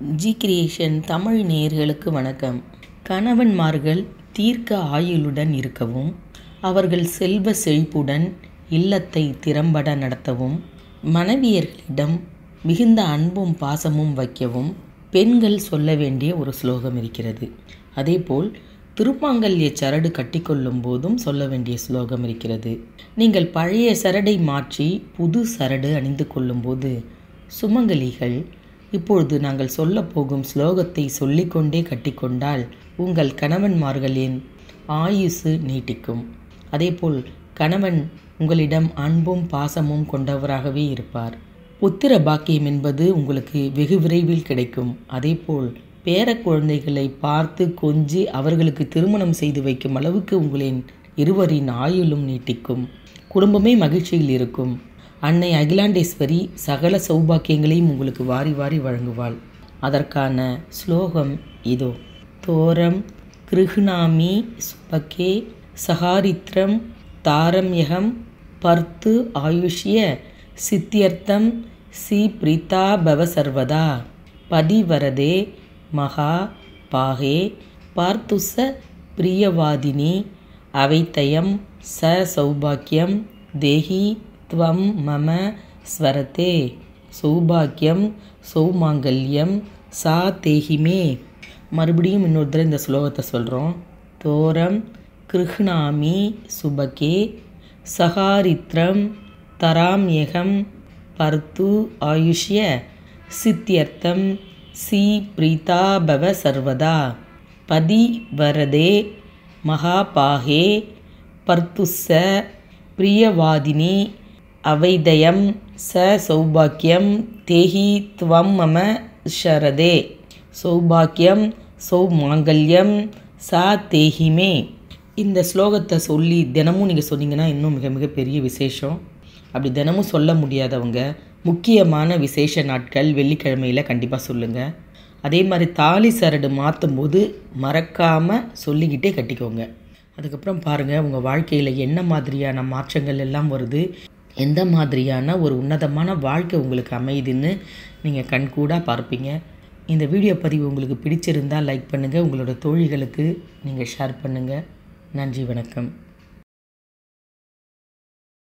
G creation Tamil நேயர்களுக்கு வணக்கம் கணவன்மார்கள் தீர்க்க ஆயுளுடன் இருக்கவும் அவர்கள் செல்வ செழிப்புடன் இல்லத்தை திறம்பட நடத்தவும் மனைவியர்களிடம் மிகுந்த அன்பும் பாசமும் வைக்கவும் பெண்கள் சொல்ல வேண்டிய ஒரு ஸ்லோகம் இருக்கிறது அதேபோல் திருமாங்கல்ய சரடு கட்டிக்கொள்ளும் போதும் சொல்ல வேண்டிய ஸ்லோகம் இருக்கிறது நீங்கள் பழைய சரடை மாற்றி புது சரடு அணிந்து கொள்ளும்போது சுமங்கலிகள் இப்பொழுது நாங்கள் சொல்லப் போகும் ஸ்லோகத்தை சொல்லிக்கொண்டே கட்டிக்கொண்டால் உங்கள் கணவன்மார்களின் ஆயுசு நீட்டிக்கும் அதேபோல் கணவன் உங்களிடம் அன்பும் பாசமும் கொண்டவராகவே இருப்பார் புத்திர பாக்கியம் என்பது உங்களுக்கு வெகு விரைவில் கிடைக்கும் அதேபோல் பேர குழந்தைகளை பார்த்து கொஞ்சி அவர்களுக்கு திருமணம் செய்து வைக்கும் அளவுக்கு உங்களின் இருவரின் ஆயுளும் நீட்டிக்கும் குடும்பமே மகிழ்ச்சியில் இருக்கும் அன்னை அகிலாண்டேஸ்வரி சகல சௌபாக்கியங்களையும் உங்களுக்கு வாரி வாரி வழங்குவாள் அதற்கான ஸ்லோகம் இதோ தோரம் கிருஹ்ணாமி சுபகே சகாரித்ரம் தாரம்யகம் பர்த்து ஆயுஷ்ய சித்தியர்த்தம் சி பிரீதா பவ சர்வதா பதிவரதே மகா பாகே பார்த்துச பிரியவாதினி அவைத்தயம் ச சௌபாக்கியம் தேஹி துவம் மம ஸ்வரத்தே சௌபாக்கியம் சௌமாங்கல்யம் சா தேஹிமே மறுபடியும் இன்னொரு தடவை இந்த ஸ்லோகத்தை சொல்கிறோம் தோரம் கிருஹ்ணாமி சுபகே சகாரித்ரம் தராம்யகம் பர்த்து ஆயுஷ்ய சித்தியர்த்தம் சி பிரீதா பவ சர்வதா பதி வரதே மகாபாகே பர்த்துஸ்ஸ பிரியவாதினி அவைதயம் ச சௌபாக்கியம் தேஹி துவம் மம ஷரதே சௌபாக்கியம் சௌமாங்கல்யம் சா தேஹிமே இந்த ஸ்லோகத்தை சொல்லி தினமும் நீங்கள் சொன்னீங்கன்னா இன்னும் மிக மிக பெரிய விசேஷம் அப்படி தினமும் சொல்ல முடியாதவங்க முக்கியமான விசேஷ நாட்கள் வெள்ளிக்கிழமையில் கண்டிப்பாக சொல்லுங்கள் அதே மாதிரி தாலி சரடு மாற்றும் போது மறக்காமல் சொல்லிக்கிட்டே கட்டிக்கோங்க அதுக்கப்புறம் பாருங்கள் உங்கள் வாழ்க்கையில் என்ன மாதிரியான மாற்றங்கள் எல்லாம் வருது எந்த மாதிரியான ஒரு உன்னதமான வாழ்க்கை உங்களுக்கு அமையுதுன்னு நீங்கள் கண்கூடாக பார்ப்பீங்க இந்த வீடியோ பதிவு உங்களுக்கு பிடிச்சிருந்தால் லைக் பண்ணுங்கள் உங்களோட தோழிகளுக்கு நீங்கள் ஷேர் பண்ணுங்கள் நன்றி வணக்கம்